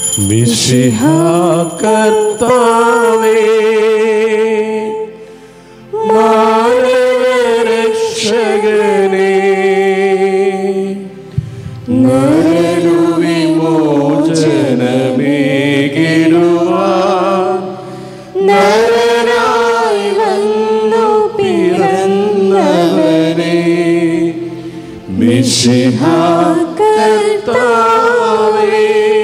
മിശിഹാ കർത്താവേ മാനവരക്ഷകനേ നരനുവിമോചനമേകിടുവാൻ നരനായി വന്നു പിറന്നവനേ മിശിഹാ കർത്താവേ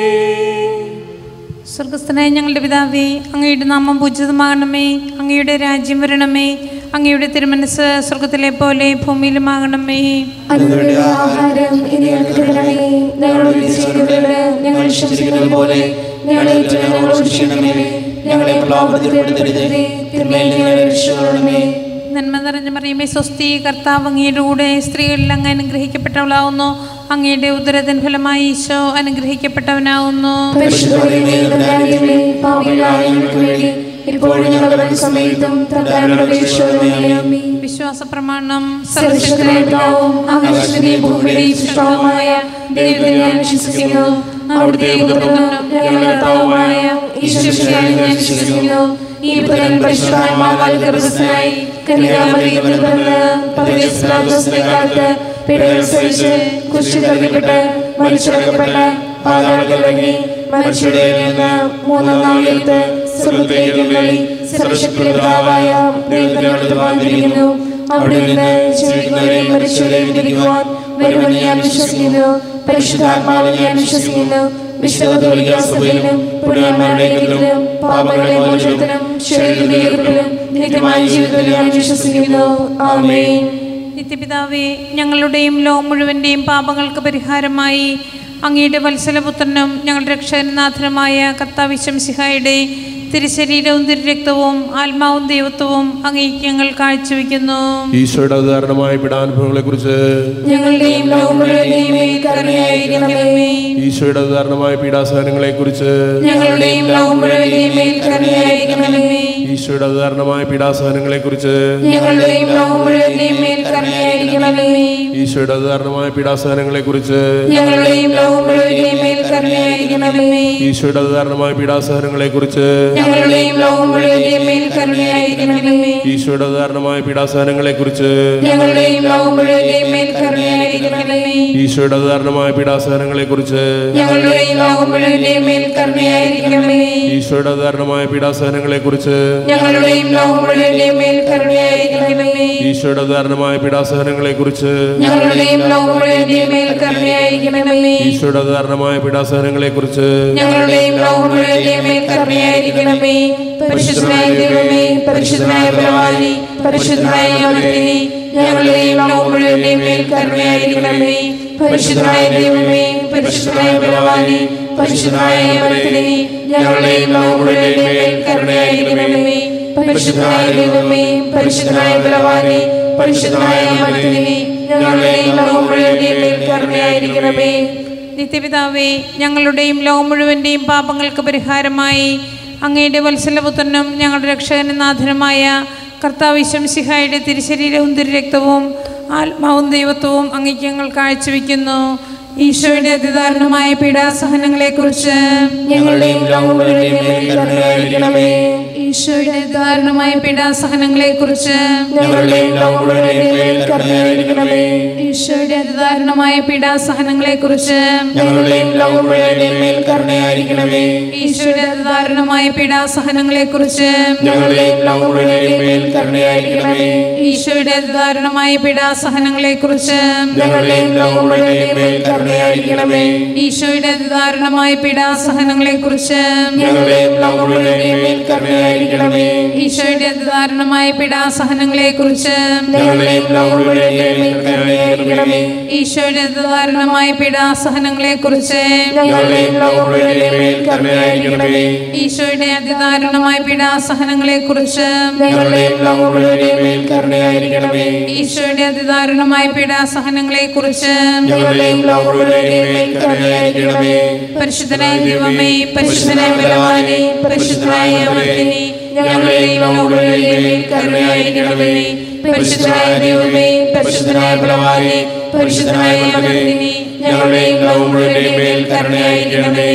സ്വർഗസ്ഥനായ ഞങ്ങളുടെ പിതാവേ അങ്ങയുടെ നാമം പൂജിതമാകണമേ അങ്ങയുടെ രാജ്യം വരണമേ അങ്ങയുടെ തിരുമനസ് സ്വർഗത്തിലെ പോലെ ഭൂമിയിലുമാകണമേ അതിനുള്ള ആഹാരം ഇനി ഞങ്ങൾക്ക് തരണമേ ഞങ്ങളോട് ചെയ്യുന്നവരോട് ഞങ്ങൾ ക്ഷമിക്കുന്നത് പോലെ ഞങ്ങളെ ഞങ്ങളോട് ക്ഷമിക്കണമേ ഞങ്ങളെ പ്രലോഭനത്തിൽപ്പെടുത്തരുതേ തിന്മയിൽ ഞങ്ങളെ രക്ഷിക്കണമേ നന്മ നിറഞ്ഞ മറിയമേ സ്വസ്തി കർത്താവ് അങ്ങയുടെ കൂടെ സ്ത്രീകളിൽ അങ്ങ് അനുഗ്രഹിക്കപ്പെട്ടവളാവുന്നു അങ്ങയുടെ ഉദരത്തിൻ ഫലമായി ഈശോ അനുഗ്രഹിക്കപ്പെട്ടവനാവുന്നു പരിശുദ്ധമേ തമ്പുരാനേ പാപികളായ ഞങ്ങൾക്ക് വേണ്ടി ഇപ്പോഴും ഞങ്ങളുടെ സമയത്തും തമ്പുരാനോട് ഈശോമേ വിശ്വാസ പ്രമാണം സർവശക്തനായ പിതാവും ആകാശത്തിന്റെയും ഭൂമിയുടെയും സൃഷ്ടാവുമായ ദൈവത്തെ ഞാൻ വിശ്വസിക്കുന്നു അവിടുത്തെ പുത്രനും ഞങ്ങളുടെ കർത്താവുമായ ഈശ്വരനെ ഞാൻ വിശ്വസിക്കുന്നു ഈ പുത്രൻ പരിശുദ്ധാത്മാവാൽ ഗർഭസ്ഥനായി കന്യാമറിയത്തിൽ പിറന്ന് പതിനെട്ടാം കാലത്ത് പിഴകൾ സഹിച്ച് കുരിശിൽ തറയ്ക്കപ്പെട്ട് മരിച്ചടക്കപ്പെട്ട് പാതാളത്തിൽ ഇറങ്ങി മനുഷ്യരുടെ നിന്ന് മൂന്നാം നാൾ ഉയർത്ത് സ്വർഗ്ഗത്തിലേക്ക് എഴുന്നള്ളി സർവശക്തിയുടെ പിതാവായ ദൈവത്തിന്റെ അടുത്ത് വന്നിരിക്കുന്നു അവിടെ നിന്ന് ജീവിക്കുന്നവരെയും മരിച്ചവരെയും വിധിക്കുവാൻ വരുമെന്ന് ഞാൻ വിശ്വസിക്കുന്നു പരിശുദ്ധാത്മാവിനെ ഞാൻ വിശ്വസിക്കുന്നു വിശ്വകത്തോലിക സഭയിലും പുണ്യന്മാരുടെ ഐക്യത്തിലും പാപങ്ങളെ മോചനത്തിനും ശരീരത്തിന്റെ ഉയർപ്പിലും നിത്യമായ ജീവിതത്തിൽ ഞാൻ വിശ്വസിക്കുന്നു ആമേൻ നിത്യപിതാവേ ഞങ്ങളുടെയും ലോകം മുഴുവൻ്റെയും പാപങ്ങൾക്ക് പരിഹാരമായി അങ്ങയുടെ വത്സലപുത്രനും ഞങ്ങളുടെ രക്ഷകനാഥനുമായ കർത്താവിശംസിഹായുടെ തിരുശരീരവും തിരുരക്തവും ആത്മാവും ദൈവത്വവും അങ്ങേക്ക് ഞങ്ങൾ കാഴ്ചവെക്കുന്നു ഈശോയുടെ ഉദാഹരണമായ പിടാനുഭവങ്ങളെ കുറിച്ച് ഞങ്ങളുടെയും ലോകം മുഴുവന്റെയും മേൽ കരുണയായിരിക്കണമേ ഈശോയുടെ ഉദാഹരണമായ പീഡാസഹനങ്ങളെ കുറിച്ച് ഞങ്ങളുടെയും ലോകം മുഴുവന്റെയും മേൽ കരുണയായിരിക്കണമേ ഈശോയുടെ ഉദാഹരണമായ പീഡാസഹനങ്ങളെ കുറിച്ച് ഞങ്ങളുടെയും ലോകം മുഴുവന്റെയും മേൽ കരുണയായിരിക്കണമേ ഈശോയുടെ ഉദാഹരണമായ പീഡാസഹനങ്ങളെ കുറിച്ച് ഞങ്ങളുടെയും ലോകം മുഴുവന്റെയും മേൽ കരുണയായിരിക്കണമേ ഈശോയുടെ ഉദാഹരണമായ പീഡാസഹനങ്ങളെ കുറിച്ച് ഞങ്ങളുടെയും ലോകം മുഴുവന്റെയും മേൽ കരുണയായിരിക്കണമേ ഈശോയുടെ ഉദാഹരണമായ പീഡാസഹനങ്ങളെ കുറിച്ച് ഞങ്ങളുടെയും ലോകം മുഴുവന്റെയും മേൽ കരുണയായിരിക്കണമേ ഈശോയുടെ ഉദാഹരണമായ പീഡാസഹനങ്ങളെ കുറിച്ച് ഞങ്ങളുടെയും ലോകം മുഴുവന്റെയും മേൽ കരുണയായിരിക്കണമേ ഈശോയുടെ ഉദാഹരണമായ പീഡാസഹനങ്ങളെ കുറിച്ച് ഞങ്ങളുടെയും ലോകം മുഴുവന്റെയും മേൽ കരുണയായിരിക്കണമേ ഈശോയുടെ ഉദാഹരണമായ പീഡാസഹനങ്ങളെ കുറിച്ച് ഞങ്ങളുടെയും ലോകം മുഴുവന്റെയും മേൽ കരുണയായിരിക്കണമേ ഈശോയുടെ ഉദാഹരണമായ പീഡാസഹനങ്ങളെ കുറിച്ച് ഞങ്ങളുടെയും ലോകം മുഴുവന്റെയും മേൽ കരുണയായിരിക്കണമേ പരിശുദ്ധനായ ദൈവമേ പരിശുദ്ധനായ ബലവാനി പരിശുദ്ധനായ അമർത്തിനി ഞങ്ങളുടെയും ലോകം മുഴുവന്റെയും മേൽ കരുണയായിരിക്കണമേ പരിശുദ്ധനായ ദൈവമേ പരിശുദ്ധനായ ബലവാനി പരിശുദ്ധനായ അമർത്തിനി ഞങ്ങളുടെയും ലോകം മുഴുവന്റെയും മേൽ കരുണയായിരിക്കണമേ പരിശുദ്ധനായ ദൈവമേ പരിശുദ്ധനായ ബലവാനി പരിശുദ്ധനായ അമർത്തിനി ഞങ്ങളുടെയും ലോകം മുഴുവന്റെയും മേൽ കരുണയായിരിക്കണമേ നിത്യപിതാവേ ഞങ്ങളുടെയും ലോകം മുഴുവൻ്റെയും പാപങ്ങൾക്ക് പരിഹാരമായി അങ്ങയുടെ വത്സലപുത്രനും ഞങ്ങളുടെ രക്ഷകനാഥനുമായ കർത്താവിശംസിഹായുടെ തിരുശരീരവും തിരുരക്തവും ആത്മാവും ദൈവത്വവും അങ്ങേക്ക് ഞങ്ങൾ കാഴ്ചവെക്കുന്നു ഈശോയുടെ അതിദാരുണമായ പീഡാസഹനങ്ങളെക്കുറിച്ച് ഞങ്ങളുടെയും ലോകം മുഴുവന്റെയും മേൽ കരുണയായിരിക്കണമേ ഈശോയുടെ ദാരുണമായ പീഡാസഹനങ്ങളെക്കുറിച്ച് ഞങ്ങളുടെയും ലോകം മുഴുവന്റെയും മേൽ കരുണയായിരിക്കണമേ ഈശോയുടെ അതിദാരുണമായ പീഡാസഹനങ്ങളെക്കുറിച്ച് ഞങ്ങളുടെയും ലോകം മുഴുവന്റെയും മേൽ കരുണയായിരിക്കണമേ ഈശോയുടെ അതിദാരുണമായ പീഡാസഹനങ്ങളെക്കുറിച്ച് ഞങ്ങളുടെയും ലോകം മുഴുവന്റെയും മേൽ കരുണയായിരിക്കണമേ ഈശോയുടെ അതിദാരുണമായ പീഡാസഹനങ്ങളെക്കുറിച്ച് ഞങ്ങളുടെയും ലോകം മുഴുവന്റെയും മേൽ കരുണയായിരിക്കണമേ ഈശോയുടെ അതിദാരുണമായ പീഡാസഹനങ്ങളെക്കുറിച്ച് ഞങ്ങളുടെയും ലോകം മുഴുവന്റെയും മേൽ കരുണയായിരിക്കണമേ ഈശോയുടെ അതിദാരുണമായ പീഡാസഹനങ്ങളെക്കുറിച്ച് ഞങ്ങളുടെയും ലോകം മുഴുവന്റെയും മേൽ കരുണയായിരിക്കണമേ ഈശോയുടെ അതിദാരുണമായ പീഡാസഹനങ്ങളെക്കുറിച്ച് ഞങ്ങളുടെയും ലോകം മുഴുവന്റെയും മേൽ കരുണയായിരിക്കണമേ ഈശോയുടെ അതിദാരുണമായ പീഡാസഹനങ്ങളെക്കുറിച്ച് ഞങ്ങളുടെയും ലോകം മുഴുവന്റെയും മേൽ കരുണയായിരിക്കണമേ ഈശോയുടെ അതിദാരുണമായ പീഡാസഹനങ്ങളെക്കുറിച്ച് ഞങ്ങളുടെയും ലോകം മുഴുവന്റെയും മേൽ കരുണയായിരിക്കണമേ പരിശുദ്ധനായ ദൈവമേ പരിശുദ്ധനായ ബലവാനെ പരിശുദ്ധനായ അമർത്തിനി ഞങ്ങളുടെയും ലോകം മുഴുവന്റെയും മേൽ കരുണയായിരിക്കണമേ പരിശുദ്ധനായ ദൈവമേ പരിശുദ്ധനായ ബലവാനെ പരിശുദ്ധനായ അമർത്തിനി ഞങ്ങളുടെയും ലോകം മുഴുവന്റെയും മേൽ കരുണയായിരിക്കണമേ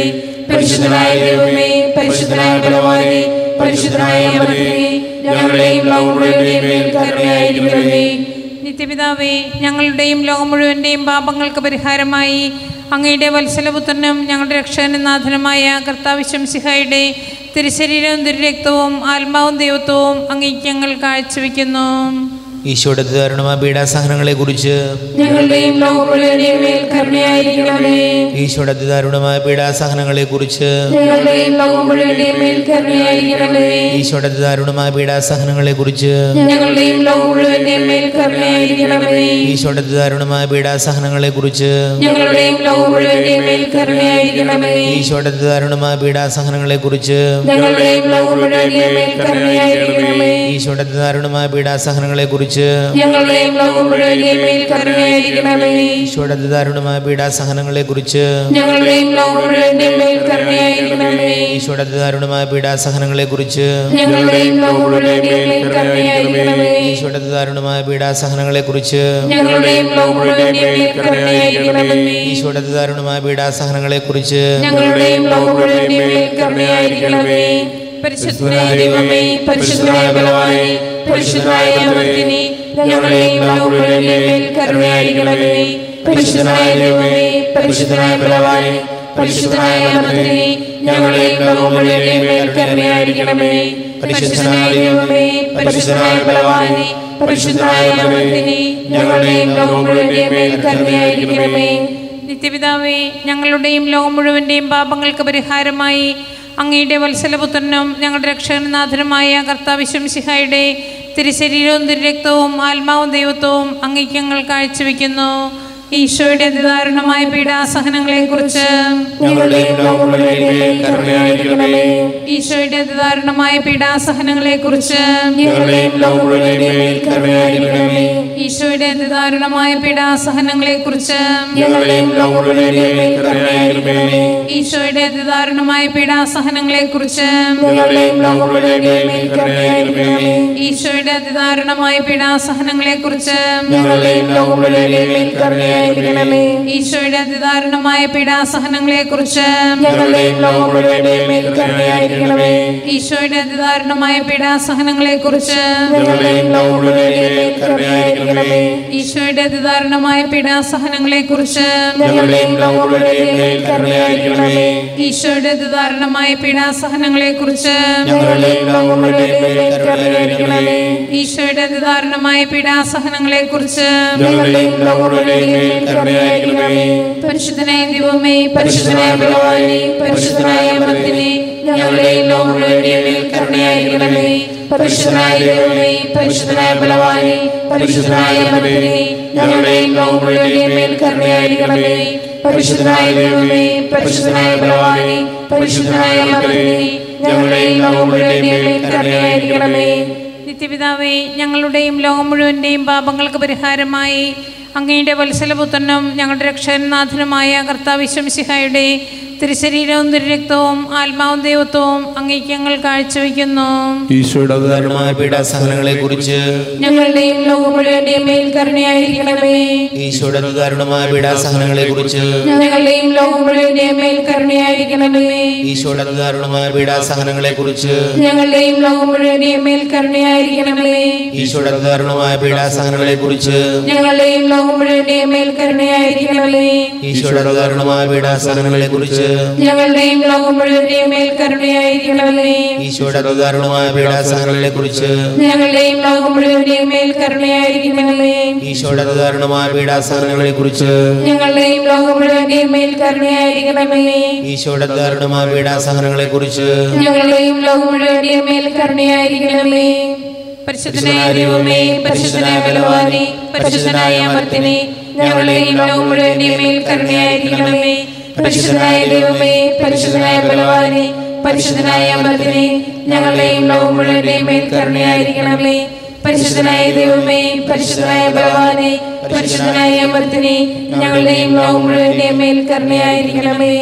പരിശുദ്ധനായ ദൈവമേ പരിശുദ്ധനായ ബലവാനെ പരിശുദ്ധനായ അമർത്തിനെ ഞങ്ങളുടെയും ലോകം മുഴുവന്റെയും മേൽ കരുണയായിരിക്കണമേ നിത്യപിതാവേ ഞങ്ങളുടെയും ലോകം മുഴുവൻ്റെയും പാപങ്ങൾക്ക് പരിഹാരമായി അങ്ങയുടെ വത്സലപുത്രനും ഞങ്ങളുടെ രക്ഷകനും നാഥനുമായ കർത്താവിശംസിഹായുടെ തിരുശരീരവും തിരുരക്തവും ആത്മാവും ദൈവത്വവും അങ്ങേക്ക് ഞങ്ങൾ കാഴ്ചവെക്കുന്നു ഈശോയുടെ ദാരുണമായ പീഡാസഹനങ്ങളെ കുറിച്ച് ഞങ്ങളുടെയും ലോകം മുഴുവന്റെയും മേൽ കരുണയായിരിക്കണമേ ഈശോയുടെ ദാരുണമായ പീഡാസഹനങ്ങളെ കുറിച്ച് ഞങ്ങളുടെയും ലോകം മുഴുവന്റെയും മേൽ കരുണയായിരിക്കണമേ ഈശോയുടെ ദാരുണമായ പീഡാസഹനങ്ങളെ കുറിച്ച് ഞങ്ങളുടെയും ലോകം മുഴുവന്റെയും മേൽ കരുണയായിരിക്കണമേ ഈശോയുടെ ദാരുണമായ പീഡാസഹനങ്ങളെ കുറിച്ച് ഞങ്ങളുടെയും ലോകം മുഴുവന്റെയും മേൽ കരുണയായിരിക്കണമേ ഈശോയുടെ ദാരുണമായ പീഡാസഹനങ്ങളെ കുറിച്ച് ഞങ്ങളുടെയും ലോകം മുഴുവന്റെയും മേൽ കരുണയായിരിക്കണമേ ഈശോയുടെ ദാരുണമായ പീഡാസഹനങ്ങളെ കുറിച്ച് ഞങ്ങളുടെയും ലോകം മുഴുവന്റെയും മേൽ കരുണയായിരിക്കണമേ ഈശോയുടെ ദാരുണമായ പീഡാസഹനങ്ങളെ കുറിച്ച് ഞങ്ങളുടെയും ലോകം മുഴുവന്റെയും മേൽ കരുണയായിരിക്കണമേ ഈശോയുടെ ദാരുണമായ പീഡാസഹനങ്ങളെ കുറിച്ച് ഞങ്ങളുടെയും ലോകം മുഴുവന്റെയും മേൽ കരുണയായിരിക്കണമേ ഈശോയുടെ ദാരുണമായ പീഡാസഹനങ്ങളെ കുറിച്ച് ഞങ്ങളുടെയും ലോകം മുഴുവന്റെയും മേൽ കരുണയായിരിക്കണമേ ഈശോയുടെ ദാരുണമായ പീഡാസഹനങ്ങളെ കുറിച്ച് ഞങ്ങളുടെയും ലോകം മുഴുവന്റെയും മേൽ കരുണയായിരിക്കണമേ പരിശുദ്ധനായ ദൈവമേ പരിശുദ്ധനായ ബലവാനെ പരിശുദ്ധനായ അമർത്തിനെ ഞങ്ങളുടെയും ലോകം മുഴുവന്റെയും മേൽ കരുണയായിരിക്കണമേ പരിശുദ്ധനായ ദൈവമേ പരിശുദ്ധനായ ബലവാനെ പരിശുദ്ധനായ അമർത്തിനെ ഞങ്ങളുടെയും ലോകം മുഴുവന്റെയും മേൽ കരുണയായിരിക്കണമേ പരിശുദ്ധനായ ദൈവമേ പരിശുദ്ധനായ ബലവാനെ പരിശുദ്ധനായ അമർത്തിനെ ഞങ്ങളുടെയും ലോകം മുഴുവന്റെയും മേൽ കരുണയായിരിക്കണമേ നിത്യപിതാവേ ഞങ്ങളുടെയും ലോകം മുഴുവൻ്റെയും പാപങ്ങൾക്ക് പരിഹാരമായി അങ്ങയുടെ വത്സലപുത്രനും ഞങ്ങളുടെ രക്ഷകനാഥനുമായ കർത്താവിശംസിഹായുടെ തിരുശരീരവും തിരുരക്തവും ആത്മാവും ദൈവത്വവും അങ്ങേക്ക് ഞങ്ങൾ കാഴ്ചവെക്കുന്നു ഈശോയുടെ അതിദാരുണമായ പീഡാസഹനങ്ങളെക്കുറിച്ച് ഞങ്ങളുടെയും ലോകം മുഴുവന്റെയും മേൽ കരുണയായിരിക്കണമേ ഈശോയുടെ അതിദാരുണമായ പീഡാസഹനങ്ങളെക്കുറിച്ച് ഞങ്ങളുടെയും ലോകം മുഴുവന്റെയും മേൽ കരുണയായിരിക്കണമേ ഈശോയുടെ അതിദാരുണമായ പീഡാസഹനങ്ങളെക്കുറിച്ച് ഞങ്ങളുടെയും ലോകം മുഴുവന്റെയും മേൽ കരുണയായിരിക്കണമേ ഈശോയുടെ അതിദാരുണമായ പീഡാസഹനങ്ങളെക്കുറിച്ച് ഞങ്ങളുടെയും ലോകം മുഴുവന്റെയും മേൽ കരുണയായിരിക്കണമേ ഈശോയുടെ അതിദാരുണമായ പീഡാസഹനങ്ങളെക്കുറിച്ച് ഞങ്ങളുടെയും ലോകം മുഴുവന്റെയും മേൽ കരുണയായിരിക്കണമേ ഈശോയുടെ അതിദാരുണമായ പീഡാസഹനങ്ങളെക്കുറിച്ച് ഞങ്ങളുടെയും ലോകം മുഴുവന്റെയും മേൽ കരുണയായിരിക്കണമേ ഈശോയുടെ അതിദാരുണമായ പീഡാസഹനങ്ങളെക്കുറിച്ച് ഞങ്ങളുടെയും ലോകം മുഴുവന്റെയും മേൽ കരുണയായിരിക്കണമേ ഈശോയുടെ അതിദാരുണമായ പീഡാസഹനങ്ങളെക്കുറിച്ച് ഞങ്ങളുടെയും ലോകം മുഴുവന്റെയും മേൽ കരുണയായിരിക്കണമേ ഈശോയുടെ അതിദാരുണമായ പീഡാസഹനങ്ങളെക്കുറിച്ച് ഞങ്ങളുടെയും ലോകം മുഴുവന്റെയും മേൽ കരുണയായിരിക്കണമേ ഈശോയുടെ അതിദാരുണമായ പീഡാസഹനങ്ങളെക്കുറിച്ച് ഞങ്ങളുടെയും ലോകം മുഴുവന്റെയും മേൽ കരുണയായിരിക്കണമേ പരിശുദ്ധനായ ദൈവമേ പരിശുദ്ധനായ ബലവാനെ പരിശുദ്ധനായ അമർത്തിനെ ഞങ്ങളുടെയും ലോകം മുഴുവന്റെയും മേൽ കരുണയായിരിക്കണമേ പരിശുദ്ധനായ ദൈവമേ പരിശുദ്ധനായ ബലവാനെ പരിശുദ്ധനായ അമർത്തിനെ ഞങ്ങളുടെയും ലോകം മുഴുവന്റെയും മേൽ കരുണയായിരിക്കണമേ പരിശുദ്ധനായ ദൈവമേ പരിശുദ്ധനായ ബലവാനെ പരിശുദ്ധനായ അമർത്തിനെ ഞങ്ങളുടെയും ലോകം മുഴുവന്റെയും മേൽ കരുണയായിരിക്കണമേ നിത്യപിതാവേ ഞങ്ങളുടെയും ലോകം മുഴുവൻ്റെയും പാപങ്ങൾക്ക് പരിഹാരമായി അങ്ങയുടെ വത്സലപുത്രനും ഞങ്ങളുടെ രക്ഷകനാഥനുമായ കർത്താവിശ്വംസിഹായുടെ തിരുശരീരവും തിരുരക്തവും ആത്മാവും ദൈവത്വവും അങ്ങേക്ക് ഞങ്ങൾ കാഴ്ചവെക്കുന്നു ഈശോയുടെ അതിദാരുണമായ ദാരുണമായ പീഡാസഹനങ്ങളെ കുറിച്ച് ഞങ്ങളുടെയും ലോകം മുഴുവന്റെയും മേൽ കരുണയായിരിക്കണമേ ഈശോയുടെ ദാരുണമായ പീഡാസഹനങ്ങളെ കുറിച്ച് ഞങ്ങളുടെയും ലോകം മുഴുവന്റെയും മേൽ കരുണയായിരിക്കണമേ ഈശോയുടെ ദാരുണമായ പീഡാസഹനങ്ങളെ കുറിച്ച് ഞങ്ങളുടെയും ലോകം മുഴുവന്റെയും മേൽ കരുണയായിരിക്കണമേ ഈശോയുടെ ദാരുണമായ പീഡാസഹനങ്ങളെ കുറിച്ച് ഞങ്ങളുടെയും ലോകം മുഴുവന്റെയും മേൽ കരുണയായിരിക്കണമേ ഈശോയുടെ ദാരുണമായ പീഡാസഹനങ്ങളെ കുറിച്ച് ഞങ്ങളുടെയും ലോകം മുഴുവന്റെയും മേൽ കരുണയായിരിക്കണമേ ഈശോയുടെ ദാരുണമായ പീഡാസഹനങ്ങളെ കുറിച്ച് ഞങ്ങളുടെയും ലോകം മുഴുവന്റെയും മേൽ കരുണയായിരിക്കണമേ ഈശോയുടെ ദാരുണമായ പീഡാസഹനങ്ങളെ കുറിച്ച് ഞങ്ങളുടെയും ലോകം മുഴുവന്റെയും മേൽ കരുണയായിരിക്കണമേ ഈശോയുടെ ദാരുണമായ പീഡാസഹനങ്ങളെ കുറിച്ച് ഞങ്ങളുടെയും ലോകം മുഴുവന്റെയും മേൽ കരുണയായിരിക്കണമേ പരിശുദ്ധനായ ദൈവമേ പരിശുദ്ധനായ ബലവാനെ പരിശുദ്ധനായ അമർത്തിനെ ഞങ്ങളുടെയും ലോകം മുഴുവന്റെയും മേൽ കരുണയായിരിക്കണമേ പരിശുദ്ധനായ ദൈവമേ പരിശുദ്ധനായ ബലവാനെ പരിശുദ്ധനായ അമർത്തിനെ ഞങ്ങളുടെയും ലോകം മുഴുവന്റെയും മേൽ കരുണയായിരിക്കണമേ പരിശുദ്ധനായ ദൈവമേ പരിശുദ്ധനായ ബലവാനെ പരിശുദ്ധനായ അമർത്തിനെ ഞങ്ങളുടെയും ലോകം മുഴുവന്റെയും മേൽ കരുണയായിരിക്കണമേ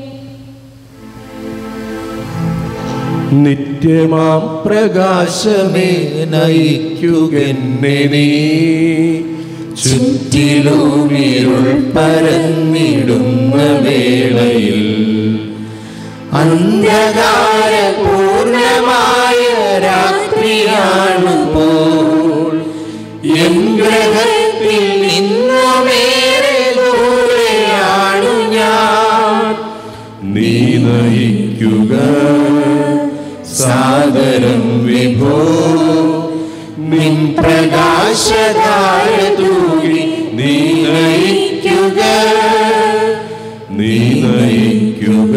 നിത്യമാം പ്രകാശമേ നയിക്കുകെന്നെ നീ ചുറ്റിലുമിരുൾ പരന്നിടുന്ന വേളയിൽ അന്ധകാര പൂർണ്ണമായ രാത്രിയാണ് പോൾ എൻ ഗ്രഹത്തിൽ നിന്നുമേറെ ദൂരെയാണു ഞാൻ നീ നയിക്കുക സാദരം വിഭോ നിൻ പ്രകാശധാര തൂകി നീ നയിക്കുക നീ നയിക്കുക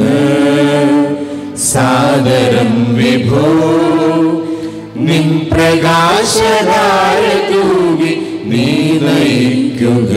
സാദരം വിഭോ നിൻ പ്രകാശധാര തൂകി നീ നയിക്കുക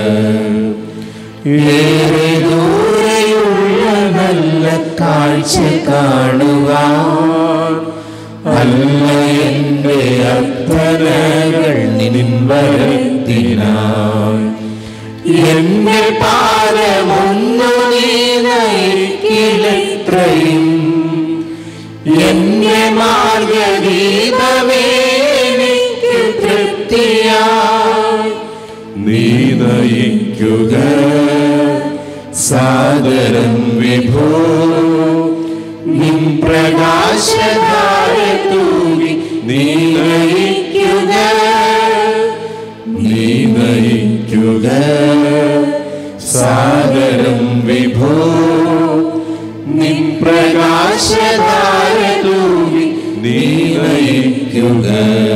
ഏറെ ദൂരെയുള്ള നല്ല കാഴ്ച കാണുവാൻ അല്ല എന്റെ അർത്ഥനകൾ നിൻ വരത്തിനായി എന്റെ പാലമൊന്നു നീ നയിക്കിലത്രയും എന്റെ മാർഗദീപമേ എനിക്ക് തൃപ്തിയായി നീ നയിക്കുക സാദരം വിഭോ നിൻ പ്രകാശധാര തൂകി നീ നയിക്കുക നീ നയിക്കുക സാദരം വിഭോ നിൻ പ്രകാശധാര തൂകി നീ നയിക്കുക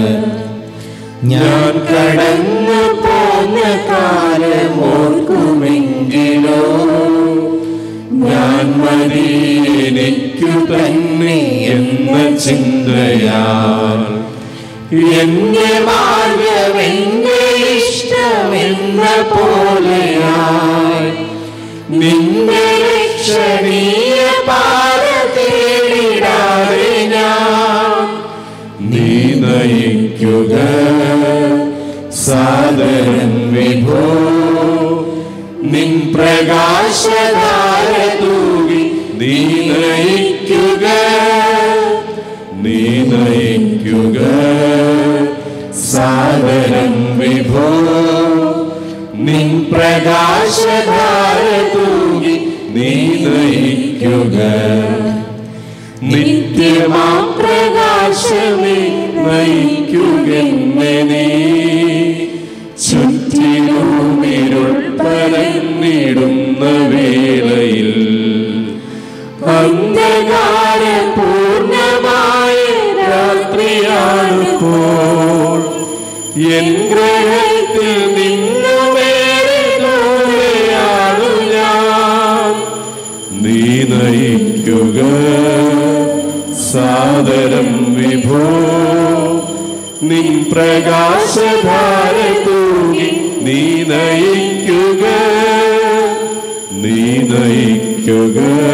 ഞാൻ കടന്നു പോന്ന കാലം ഓർക്കുമെങ്കിലോ ഞാൻ മതി എനിക്കു തന്നെ എന്ന ചിന്തയാൽ എന്റെ മാർഗം എന്റെ ഇഷ്ടമെന്ന പോലെയായി നിന്റെ രക്ഷണീയ പാത തേടിടാതെ ഞാൻ നീ നയിക്കുക സാദരം വിഭോ നിൻ പ്രകാശധാര തൂകി നീ നയിക്കുക നീ നയിക്കുക സാദരം വിഭോ നിൻ പ്രകാശധാര തൂകി നീ നയിക്കുക നിത്യമാം പ്രകാശമേ നയിക്കുകെന്നെ നീ ചുറ്റിലുമിരുൾ പരന്നിടുന്ന വേളയിൽ അന്ധകാര പൂർണ്ണമായ രാത്രിയാണിപ്പോൾ എൻ ഗ്രഹത്തിൽ നിന്നു വേറെ ദൂരെയാണു ഞാൻ നീ നയിക്കുക സാദരം വിഭോ നിൻ പ്രകാശധാര തൂകി നീ നയിക്കുക നീ നയിക്കുക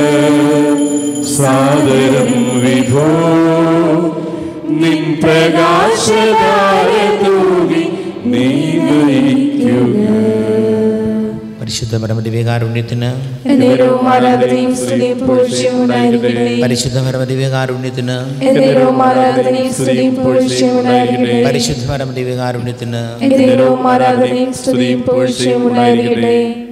സാദരം വിഭോ നിൻ പ്രകാശധാര തൂകി നീ നയിക്കുക പരിശുദ്ധ പരമദിവ്യകാരുണ്യത്തിന് എന്നേരവും ആരാധനയും സ്തുതിയും പുകഴ്ചയും ഉണ്ടായിരിക്കട്ടെ പരിശുദ്ധ പരമദിവ്യകാരുണ്യത്തിന് എന്നേരവും ആരാധനയും സ്തുതിയും പുകഴ്ചയും ഉണ്ടായിരിക്കട്ടെ പരിശുദ്ധ പരമദിവ്യകാരുണ്യത്തിന് എന്നേരവും ആരാധനയും സ്തുതിയും പുകഴ്ചയും ഉണ്ടായിരിക്കട്ടെ